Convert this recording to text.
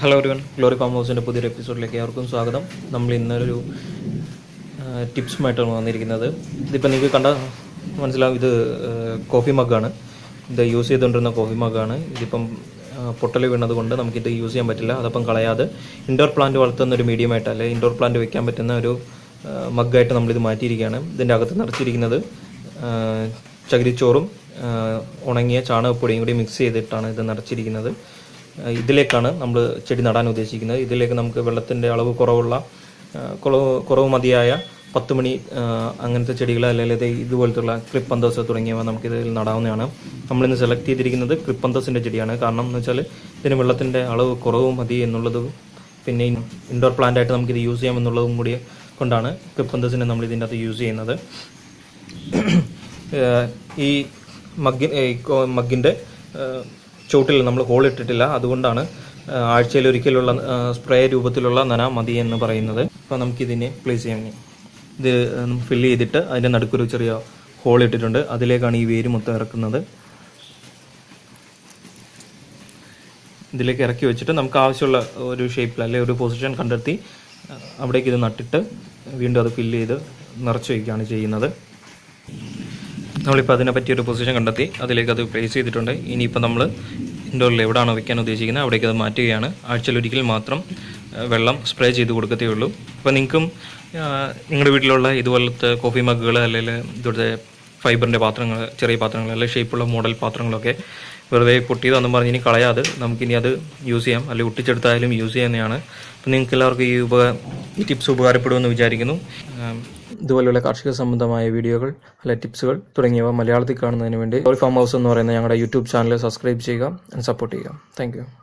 Hello everyone glory farm ഹൗസിൻ്റെ പുതിയൊരു എപ്പിസോഡിലേക്ക് ഏവർക്കും സ്വാഗതം നമ്മൾ ഇന്നൊരു ടിപ്സുമായിട്ടാണ് വന്നിരിക്കുന്നത് ഇതിപ്പോൾ നിങ്ങൾക്ക് കണ്ട മനസ്സിലാവും ഇത് കോഫി മഗ്ഗാണ് ഇത് യൂസ് ചെയ്തുകൊണ്ടിരുന്ന കോഫി മഗ്ഗാണ് ഇതിപ്പം പൊട്ടൽ വീണത് കൊണ്ട് നമുക്കിത് യൂസ് ചെയ്യാൻ പറ്റില്ല അതപ്പം കളയാതെ ഇൻഡോർ പ്ലാന്റ് വളർത്തുന്ന ഒരു മീഡിയമായിട്ട് അല്ലെങ്കിൽ ഇൻഡോർ പ്ലാന്റ് വെക്കാൻ പറ്റുന്ന ഒരു മഗ്ഗായിട്ട് നമ്മളിത് മാറ്റിയിരിക്കുകയാണ് ഇതിൻ്റെ അകത്ത് നിറച്ചിരിക്കുന്നത് ആ, ചകിരിച്ചോറും ആ, ഉണങ്ങിയ ചാണകപ്പൊടിയും കൂടി മിക്സ് ചെയ്തിട്ടാണ് ഇത് നിറച്ചിരിക്കുന്നത് ആ, ഇതിലേക്കാണ് നമ്മൾ ചെടി നടാൻ ഉദ്ദേശിക്കുന്നത് ഇതിലേക്ക് നമുക്ക് വെള്ളത്തിൻ്റെ അളവ് കുറവുള്ള ആ, കുറവ് കുറവ് മതിയായ പത്ത് മണി ആ, അങ്ങനത്തെ ചെടികൾ അല്ലെങ്കിൽ ഇത് ഇതുപോലത്തുള്ള ക്രിപ്പന്തോസ് തുടങ്ങിയവ നമുക്ക് ഇതിൽ നടാവുന്നതാണ് നമ്മളിന്ന് സെലക്ട് ചെയ്തിരിക്കുന്നത് ക്രിപ്പന്തോസിൻ്റെ ചെടിയാണ് കാരണം എന്ന് വെച്ചാൽ ഇതിന് വെള്ളത്തിൻ്റെ അളവ് കുറവ് മതി എന്നുള്ളതും പിന്നെ ഇൻഡോർ പ്ലാന്റ് ആയിട്ട് നമുക്കിത് യൂസ് ചെയ്യാം എന്നുള്ളതും കൂടി കൊണ്ടാണ് ക്രിപ്പന്തോസിനെ നമ്മൾ ഇതിൻ്റെ അകത്ത് യൂസ് ചെയ്യുന്നത് ഏഹ് ഈ മഗ്ഗി ഈ കോ- മഗ്ഗിൻ്റെ ഏഹ് ചുവട്ടിൽ നമ്മൾ ഹോൾ ഇട്ടിട്ടില്ല അതുകൊണ്ടാണ് ഏഹ് ആഴ്ചയിൽ ഒരിക്കലുള്ള സ്പ്രേ രൂപത്തിലുള്ള നന മതി എന്ന് പറയുന്നത് അപ്പോൾ നമുക്കിതിനെ പ്ലേസ് ചെയ്യാം ഇനി. ഇത് ഫില്ല് ചെയ്തിട്ട് അതിൻ്റെ നടുക്കൊരു ചെറിയ ഹോൾ ഇട്ടിട്ടുണ്ട് അതിലേക്കാണ് ഈ വേര് മൊത്തം ഇറക്കുന്നത് ഇതിലേക്ക് ഇറക്കി വെച്ചിട്ട് നമുക്ക് ആവശ്യമുള്ള ഒരു ഷേപ്പിൽ അല്ലെങ്കിൽ ഒരു പൊസിഷൻ കണ്ടെത്തി അഹ് അവിടേക്ക് ഇത് നട്ടിട്ട് വീണ്ടും അത് ഫില്ല് ചെയ്ത് നിറച്ച് വയ്ക്കുകയാണ് ചെയ്യുന്നത് നമ്മളിപ്പോൾ അതിനെ പറ്റിയൊരു പൊസിഷൻ കണ്ടെത്തി അതിലേക്ക് അത് പ്ലേസ് ചെയ്തിട്ടുണ്ട് ഇനിയിപ്പോൾ നമ്മൾ ഇൻഡോറിൽ എവിടെയാണോ വെക്കാൻ ഉദ്ദേശിക്കുന്നത് അവിടേക്ക് അത് മാറ്റുകയാണ് ആഴ്ചയിൽ ഒരിക്കൽ മാത്രം ആ, വെള്ളം സ്പ്രേ ചെയ്ത് കൊടുക്കത്തേ ഉള്ളൂ അപ്പോൾ നിങ്ങൾക്കും ആ, നിങ്ങളുടെ വീട്ടിലുള്ള ഇതുപോലത്തെ കോഫി മഗ്ഗുകൾ അല്ലെങ്കിൽ ഇതുപോലത്തെ ഫൈബറിൻ്റെ പാത്രങ്ങൾ ചെറിയ പാത്രങ്ങൾ അല്ലെങ്കിൽ ഷേപ്പുള്ള മോഡൽ പാത്രങ്ങളൊക്കെ വെറുതെ പൊട്ടിയതെന്നും പറഞ്ഞ് ഇനി കളയാതെ നമുക്കിനി അത് യൂസ് ചെയ്യാം അല്ലെങ്കിൽ ഒട്ടിച്ചെടുത്തായാലും യൂസ് ചെയ്യുന്നതാണ് അപ്പോൾ നിങ്ങൾക്ക് എല്ലാവർക്കും ഈ ഉപകാര ഈ ടിപ്സ് ഉപകാരപ്പെടുമെന്ന് വിചാരിക്കുന്നു ആം, ഇതുപോലെയുള്ള കാർഷിക സംബന്ധമായ വീഡിയോകൾ അല്ലെ ടിപ്സുകൾ തുടങ്ങിയവ മലയാളത്തിൽ കാണുന്നതിന് വേണ്ടി ഫാം ഹൗസ് എന്ന് പറയുന്ന ഞങ്ങളുടെ യൂട്യൂബ് ചാനൽ സബ്സ്ക്രൈബ് ചെയ്യുക സപ്പോർട്ട് ചെയ്യുക താങ്ക്